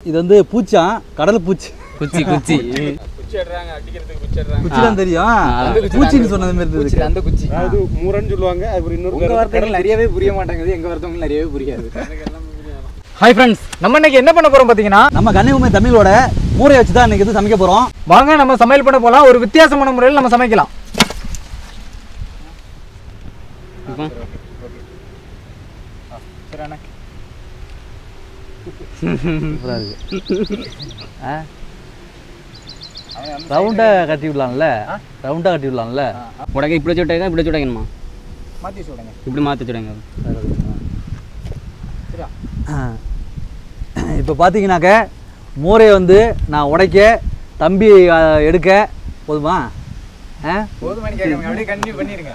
இது வந்து பூச்சான் கடல் பூச்சி குச்சி குச்சி குச்சி தான் தெரியும் பூச்சின்னு சொன்னது மாதிரி இருக்கு அந்த குச்சி அது மூரன்னு சொல்லுவாங்க அது இன்னொரு உங்க வார்த்தைகள் நிறையவே புரிய மாட்டேங்குது எங்க வார்த்தைகள் நிறையவே புரியாது ஹாய் ஃப்ரெண்ட்ஸ் நம்ம இன்னைக்கு என்ன பண்ண போறோம் பாத்தீங்கன்னா நம்ம கன்னியாகுமரி தமிழோட மூரையை வச்சு தான் இன்னைக்கு வந்து சமைக்க போறோம் வாங்க நம்ம சமையல் பண்ண போலாம் ஒரு வித்தியாசமான முறையில் நம்ம சமைக்கலாம் சூப்பரா இருக்கு ஆ ரவுண்டா கட்டி விடலாம்ல ரவுண்டா கட்டி விடலாம்ல உடக்க இப்படி சுட்டாங்க இப்படி சுட்டாங்கம்மா மாத்தி சொல்லுங்க இப்படி மாற்றி சுட்டாங்க இப்போ பார்த்தீங்கன்னாக்க மூரையை வந்து நான் உடைக்க தம்பி ஆ, எடுக்க போதுமா ஆ போதுமானு கேட்காம அப்படியே கண்டினியூ பண்ணிருங்க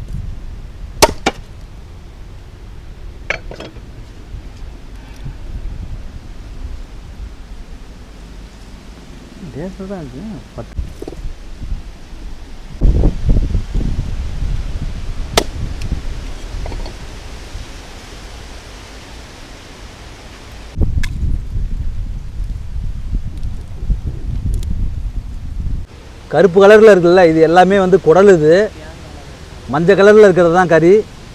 டேஸ்ட்டாக தான் இருக்கு பத்து கருப்பு கலரில் இருக்குல்ல இது எல்லாமே வந்து குடல் இது மஞ்சள் கலரில் இருக்கிறது தான் கறி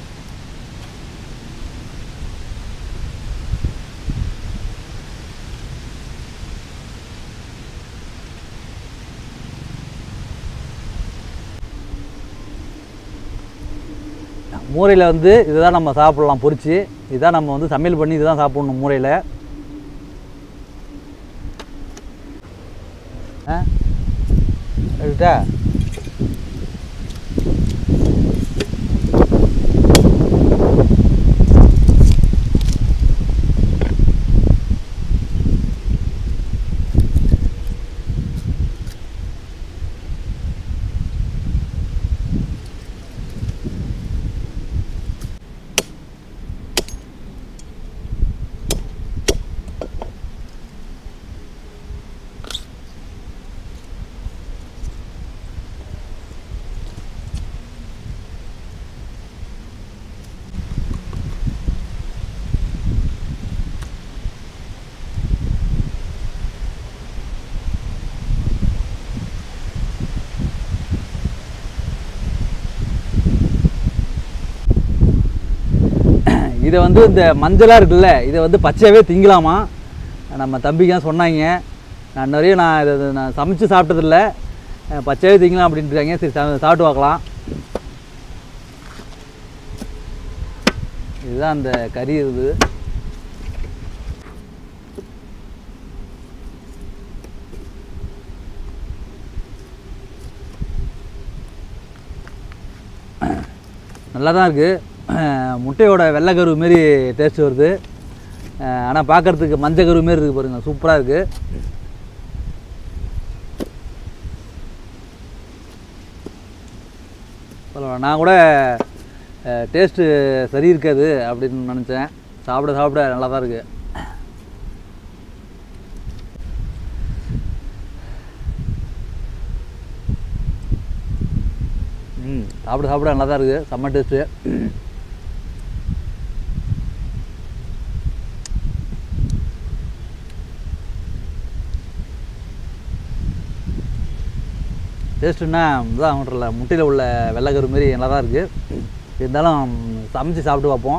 மூரையில் வந்து இதுதான் நம்ம சாப்பிடலாம் பொரிச்சு இதுதான் நம்ம வந்து சமையல் பண்ணி இதுதான் சாப்பிடணும் மூரையில் ஆ எடுத்தா இதை வந்து இந்த மஞ்சளாக இருக்குல்ல இதை வந்து பச்சையாகவே திங்கலாமா நம்ம தம்பிக்கு தான் சொன்னாங்க நான் நிறைய நான் இதை இதை நான் சமைச்சு சாப்பிட்டதில்ல அஹ் பச்சையாகவே திங்கலாம் அப்படின்ட்டு இருக்காங்க சரி சா- சாப்பிட்டு பார்க்கலாம் இதுதான் அந்த கறி இது நல்லா தான் இருக்குது முட்டையோட வெள்ளைக்கரு மாரி டேஸ்ட் வருது ஆனால் பார்க்கறதுக்கு மஞ்சள் கரு மாரி இருக்குது பாருங்கள் சூப்பராக இருக்குது பரவாயில்ல நான் கூட டேஸ்ட்டு சரி இருக்காது அப்படின்னு நினச்சேன் சாப்பிட சாப்பிட நல்லா தான் இருக்குது ம் சாப்பிட சாப்பிட நல்லா தான் இருக்குது செம்ம டேஸ்ட்டு டேஸ்ட்டுன்னா இதான் ஒன்றில் முட்டையில் உள்ள வெள்ளைக்கரு மாரி நல்லா தான் இருக்குது இருந்தாலும் சமைச்சு சாப்பிட்டு பார்ப்போம்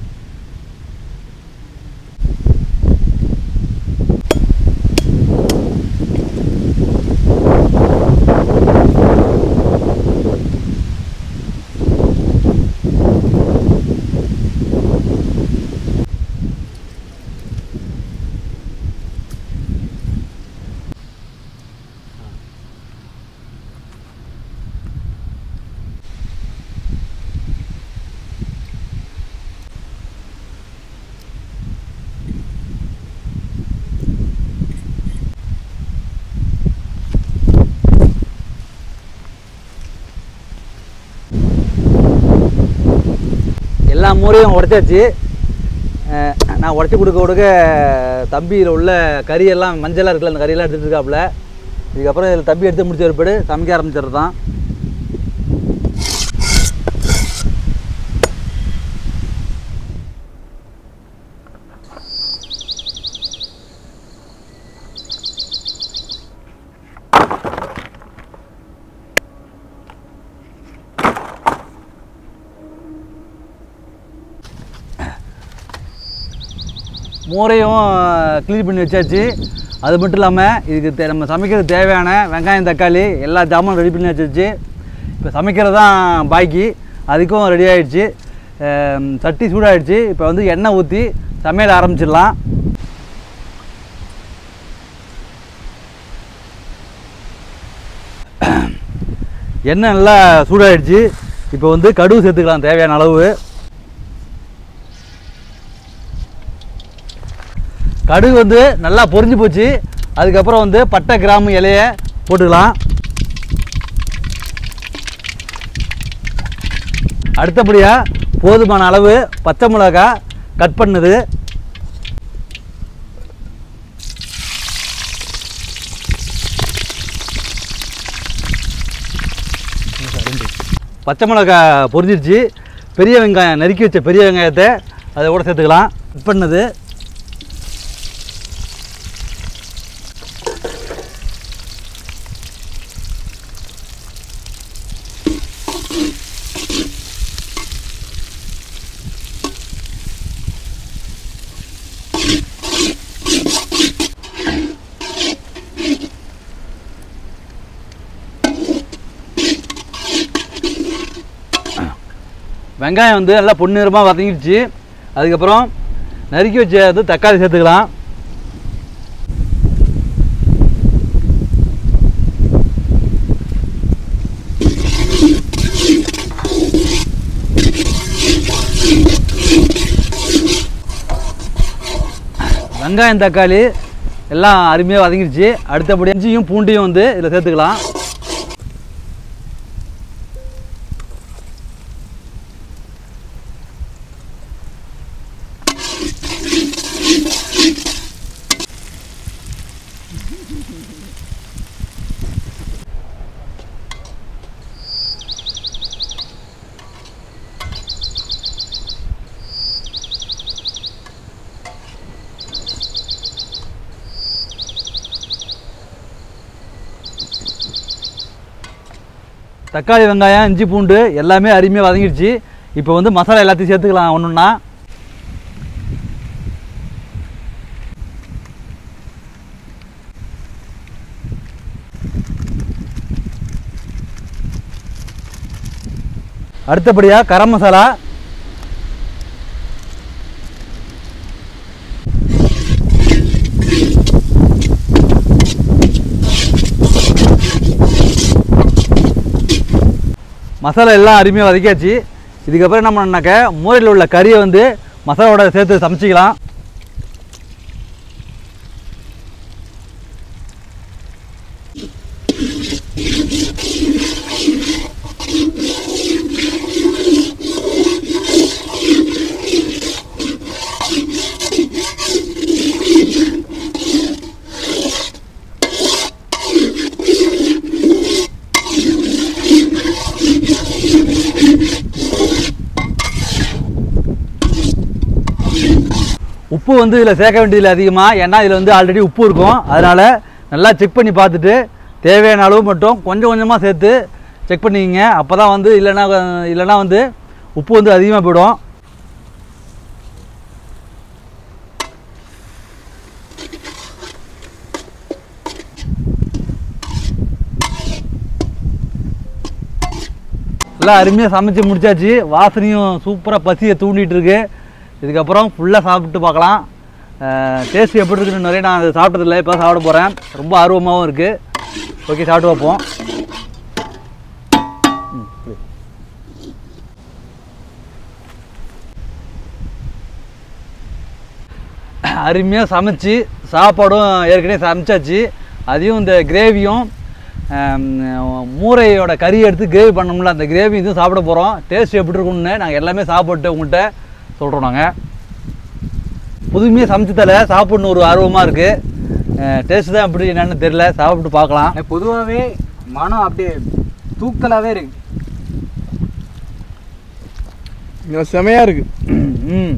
எல்லா மூரையும் உடைச்சாச்சு அஹ் நான் உடச்சி கொடுக்க கொடுக்க தம்பியில் உள்ள கறியெல்லாம் மஞ்சளாக இருக்குல்ல அந்த கறியெல்லாம் எடுத்துகிட்டு இருக்காப்புல இதுக்கப்புறம் இதில் தம்பி எடுத்து முடிச்ச பிற்பாடு சமைக்க ஆரம்பிச்சிடுறது தான் மூரையும் க்ளீன் பண்ணி வச்சாச்சு அது மட்டும் இல்லாமல் இதுக்கு தே நம்ம சமைக்கிறதுக்கு தேவையான வெங்காயம் தக்காளி எல்லா ஜாமானும் ரெடி பண்ணி வச்சாச்சு இப்போ சமைக்கிறது தான் பாக்கி அதுக்கும் ரெடி ஆயிடுச்சு அஹ் சட்டி சூடாயிடுச்சு இப்போ வந்து எண்ணெய் ஊற்றி சமையல் ஆரம்பிச்சிடலாம் எண்ணெய் நல்லா சூடாயிடுச்சு இப்போ வந்து கடுகு சேர்த்துக்கலாம் தேவையான அளவு கடுகு வந்து நல்லா பொரிஞ்சு போச்சு அதுக்கப்புறம் வந்து பட்டை கிராம்பு இலைய போட்டுக்கலாம் அடுத்தபடியாக போதுமான அளவு பச்சை மிளகா கட் பண்ணுது பச்சை மிளகா பொரிஞ்சிருச்சு பெரிய வெங்காயம் நறுக்கி வச்ச பெரிய வெங்காயத்தை அதை கூட சேர்த்துக்கலாம் கட் பண்ணது வெங்காயம் வந்து நல்லா பொன்னிறமாக வதங்கிடுச்சு அதுக்கப்புறம் நறுக்கி வச்ச வந்து தக்காளி சேர்த்துக்கலாம் வெங்காயம் தக்காளி எல்லாம் அருமையாக வதங்கிடுச்சு அடுத்தபடி இஞ்சியும் பூண்டையும் வந்து இதில் சேர்த்துக்கலாம் தக்காளி வெங்காயம் இஞ்சி பூண்டு எல்லாமே அருமையாக வதங்கிடுச்சு இப்போ வந்து மசாலா எல்லாத்தையும் சேர்த்துக்கலாம் ஒன்றுன்னா அடுத்தபடியாக கரம் மசாலா மசாலா எல்லாம் அருமையாக வதக்கியாச்சு இதுக்கப்புறம் என்ன பண்ணாக்க மூரையில் உள்ள கறியை வந்து மசாலாவோட சேர்த்து சமைச்சிக்கலாம் உப்பு வந்து இதில் சேர்க்க வேண்டியதில்லை அதிகமாக ஏன்னா இதில் வந்து ஆல்ரெடி உப்பு இருக்கும் அதனால் நல்லா செக் பண்ணி பார்த்துட்டு தேவையான அளவு மட்டும் கொஞ்சம் கொஞ்சமாக சேர்த்து செக் பண்ணிக்கிங்க அப்போ தான் வந்து இல்லைன்னா இல்லைன்னா வந்து உப்பு வந்து அதிகமாக போயிடும் எல்லாம் அருமையாக சமைச்சு முடிச்சாச்சு வாசனையும் சூப்பராக பசியை தூண்டிட்டு இருக்கு இதுக்கப்புறம் ஃபுல்லாக சாப்பிட்டு பார்க்கலாம் டேஸ்ட் எப்படி இருக்குன்னு நிறைய நான் அதை சாப்பிட்டதில்லை இப்போ சாப்பிட போகிறேன் ரொம்ப ஆர்வமாகவும் இருக்குது ஓகே சாப்பிட்டு பார்ப்போம் ம், சரி. அருமையாக சமைச்சு சாப்பாடும் ஏற்கனவே சமைச்சாச்சு அதையும் இந்த கிரேவியும் மூரையோட கறி எடுத்து கிரேவி பண்ணோம்ல அந்த கிரேவி இதுவும் சாப்பிட போகிறோம் டேஸ்ட் எப்படி இருக்கும்னு நாங்கள் எல்லாமே சாப்பிட்டு உங்கள்கிட்ட சொல்கிறோம் நாங்கள் புதுமையாக சமைச்சு தர சாப்பிட்ணும் ஒரு ஆர்வமாக இருக்குது டேஸ்ட் தான் எப்படி என்னன்னு தெரியல சாப்பிட்டு பார்க்கலாம் பொதுவாகவே மனம் அப்படியே தூக்கலாகவே இருக்கு இங்கே செமையா இருக்கு ம்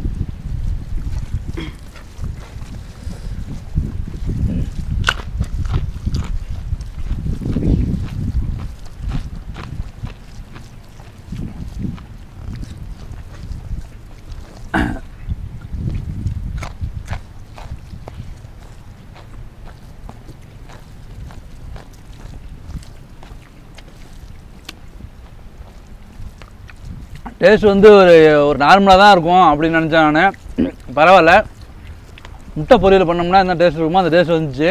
டேஸ்ட் வந்து ஒரு ஒரு நார்மலாக தான் இருக்கும் அப்படின்னு நினச்சேன் நான் பரவாயில்ல முட்டை பொரியல் பண்ணோம்னா என்ன டேஸ்ட் இருக்குமோ அந்த டேஸ்ட் வந்துச்சு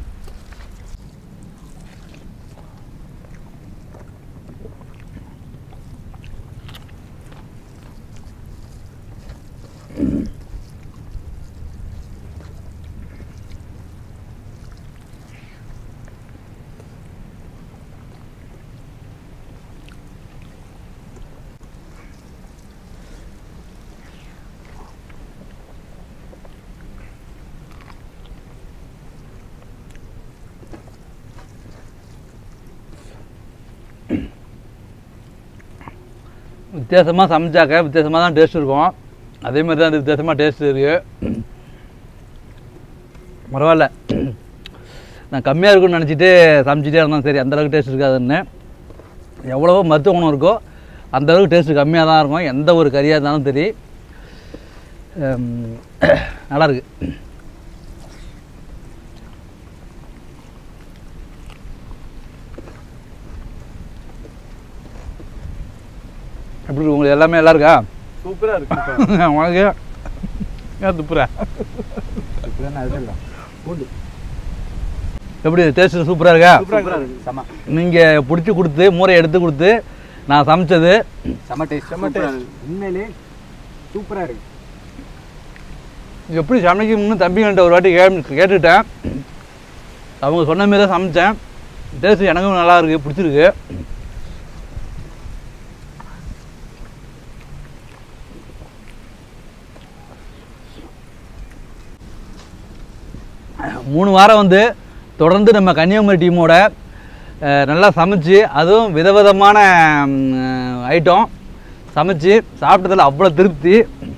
வித்தியாசமாக சமைச்சாக்க வித்தியாசமாக தான் டேஸ்ட் இருக்கும் அதே மாதிரி தான் அது வித்தியாசமாக டேஸ்ட் இருக்கு பரவாயில்ல நான் கம்மியாக இருக்கும்னு நினச்சிட்டு சமைச்சிட்டே இருந்தேன் சரி அந்த அளவுக்கு டேஸ்ட் இருக்காதுன்னு எவ்வளவோ மருத்துவ குணம் இருக்கோ அந்த அளவுக்கு டேஸ்ட் கம்மியாக தான் இருக்கும் எந்த ஒரு கறியாக இருந்தாலும் சரி ஹம், நல்லா இருக்கு எப்படி இருக்கு உங்களுக்கு எல்லாமே நல்லா இருக்கா சூப்பரா இருக்கு உனக்கு ஏன் துப்புற எப்படி டேஸ்ட் சூப்பராக இருக்கா சூப்பரா இருக்கு செம நீங்கள் பிடிச்சி கொடுத்து மூரை எடுத்து கொடுத்து நான் சமைச்சது செம டேஸ்ட் செம டேஸ்ட் உண்மையிலே சூப்பரா இருக்கு எப்படி சமைக்கணும்னு தம்பிகிட்ட ஒரு வாட்டி கே கேட்டுக்கிட்டேன் அவங்க சொன்ன மாரி தான் சமைச்சேன் டேஸ்ட் எனக்கும் நல்லா இருக்கு பிடிச்சிருக்கு மூணு வாரம் வந்து தொடர்ந்து நம்ம கன்னியாகுமரி டீமோட அஹ், நல்லா சமைச்சு அதுவும் விதவிதமான ஐட்டம் சமைச்சு சாப்பிட்டதில் அவ்வளோ திருப்தி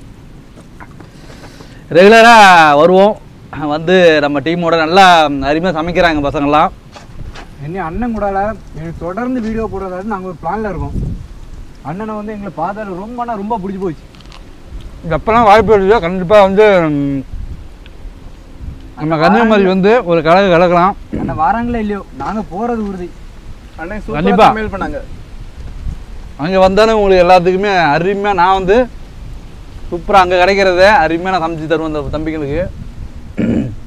ரெகுலராக வருவோம் வந்து நம்ம டீமோட நல்லா அருமையாக சமைக்கிறாங்க பசங்கள்லாம் என்ன அண்ணன் கூடால எனக்கு தொடர்ந்து வீடியோ போடுறதால நாங்கள் ஒரு பிளான்ல இருக்கோம் அண்ணனை வந்து எங்களை பார்த்தால ரொம்பனா ரொம்ப பிடிச்சி போச்சு எப்போல்லாம் வாய்ப்பு இருக்குதோ கண்டிப்பாக வந்து ம், நம்ம கன்னியாகுமரி வந்து ஒரு கலகு கலக்கலாம் அண்ணன் வாராங்களே இல்லையோ நாங்கள் போறது உறுதி அண்ணன் கண்டிப்பா. சூப்பரா சமையல் பண்ணாங்க அங்கே வந்தாலும் உங்களுக்கு எல்லாத்துக்குமே அருமையாக நான் வந்து சூப்பராக அங்கே கிடைக்கிறத அருமையாக நான் சமைச்சு தருவேன் இந்த தம்பிகளுக்கு